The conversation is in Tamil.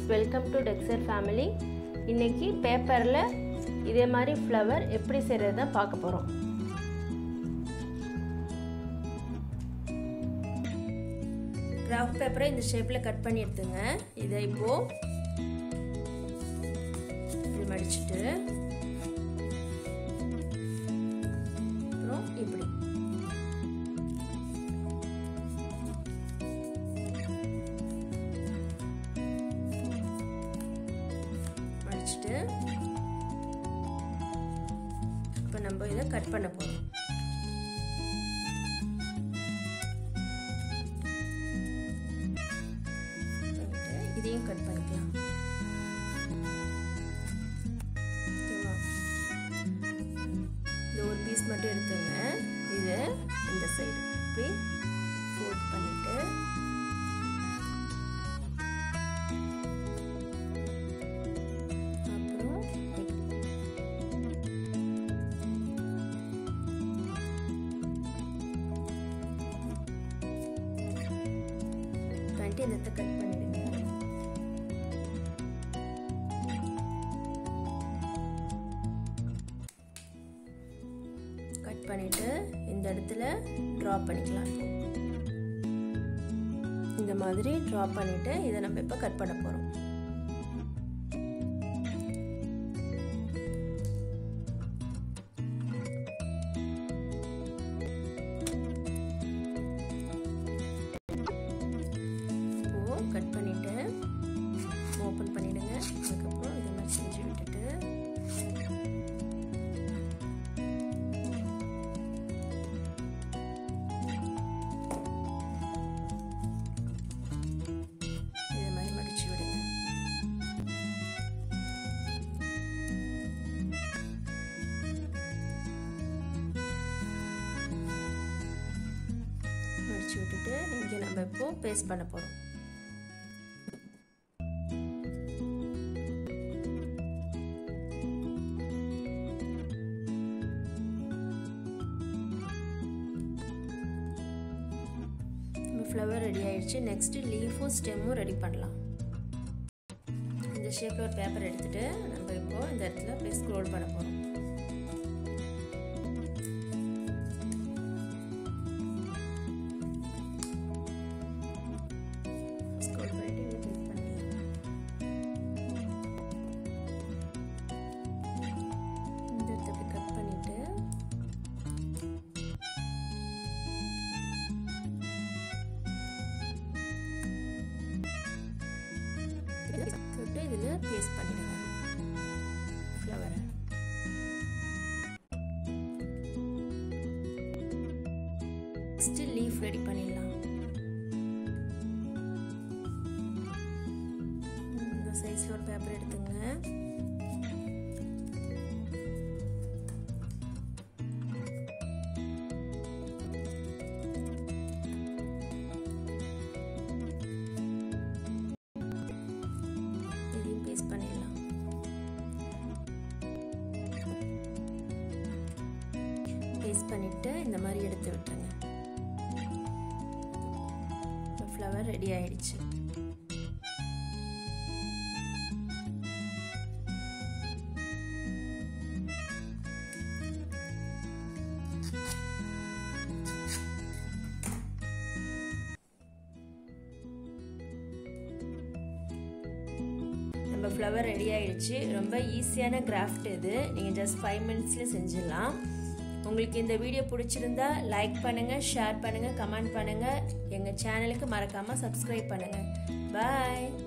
ஃப்ரெண்ட்ஸ் வெல்கம் டு டெக்ஸர் ஃபேமிலி இன்னைக்கு பேப்பரில் இதே மாதிரி ஃப்ளவர் எப்படி செய்கிறது தான் பார்க்க போகிறோம் கிராஃப்ட் பேப்பரை இந்த ஷேப்பில் கட் பண்ணி எடுத்துங்க இதை இப்போது இப்படி மடிச்சுட்டு அப்புறம் இப்படி மடிச்சுட்டு இப்போ நம்ம இதை கட் பண்ண போகிறோம் இதையும் கட் பண்ணிக்கலாம் ஓகேவா இந்த ஒரு பீஸ் மட்டும் எடுத்துங்க இது இந்த சைடு இப்படி ஃபோல்ட் பண்ணிட்டு அப்புறம் பண்ணிட்டு இந்த கட் பண்ணிடுங்க கட் பண்ணிட்டு இந்த இடத்துல ட்ரா பண்ணிக்கலாம் இந்த மாதிரி ட்ரா பண்ணிட்டு இதை நம்ம இப்போ கட் பண்ண போகிறோம் இப்போ கட் பண்ணிட்டு ஓப்பன் பண்ணிடுங்க அதுக்கப்புறம் இதை மாதிரி செஞ்சு விட்டுட்டு இதை மாதிரி மடிச்சு விடுங்க மடிச்சு விட்டுட்டு இங்கே நம்ம இப்போ பேஸ்ட் பண்ண போகிறோம் ஃப்ளவர் ரெடி ஆயிடுச்சு நெக்ஸ்ட்டு லீஃபும் ஸ்டெம்மும் ரெடி பண்ணலாம் இந்த ஷேப்பில் ஒரு பேப்பர் எடுத்துகிட்டு நம்ம இப்போ இந்த இடத்துல அப்படியே ஸ்க்ரோல் பண்ண போகிறோம் ஸ்க்ரோல் பண்ணிட்டு இங்கே கிளிக் பண்ணிக்கலாம் இந்த இடத்த அப்படி கட் பண்ணிவிட்டு தொட்டு இதில் பேஸ்ட் பண்ணிடுங்க ஃப்ளவரை நெக்ஸ்ட்டு லீஃப் ரெடி பண்ணிடலாம் இந்த சைஸில் ஒரு பேப்பர் எடுத்துங்க இதையும் பேஸ்ட் பண்ணிடலாம் பேஸ்ட் பண்ணிட்டு இந்த மாதிரி எடுத்து விட்டுருங்க ஃப்ளவர் ரெடி ஆயிடுச்சு நம்ம ஃப்ளவர் ரெடி ஆயிடுச்சு ரொம்ப ஈஸியான கிராஃப்ட் இது நீங்கள் ஜஸ்ட் ஃபைவ் மினிட்ஸில் செஞ்சிடலாம் உங்களுக்கு இந்த வீடியோ பிடிச்சிருந்தா லைக் பண்ணுங்கள் ஷேர் பண்ணுங்கள் கமெண்ட் பண்ணுங்கள் எங்கள் சேனலுக்கு மறக்காமல் சப்ஸ்கிரைப் பண்ணுங்கள் பாய்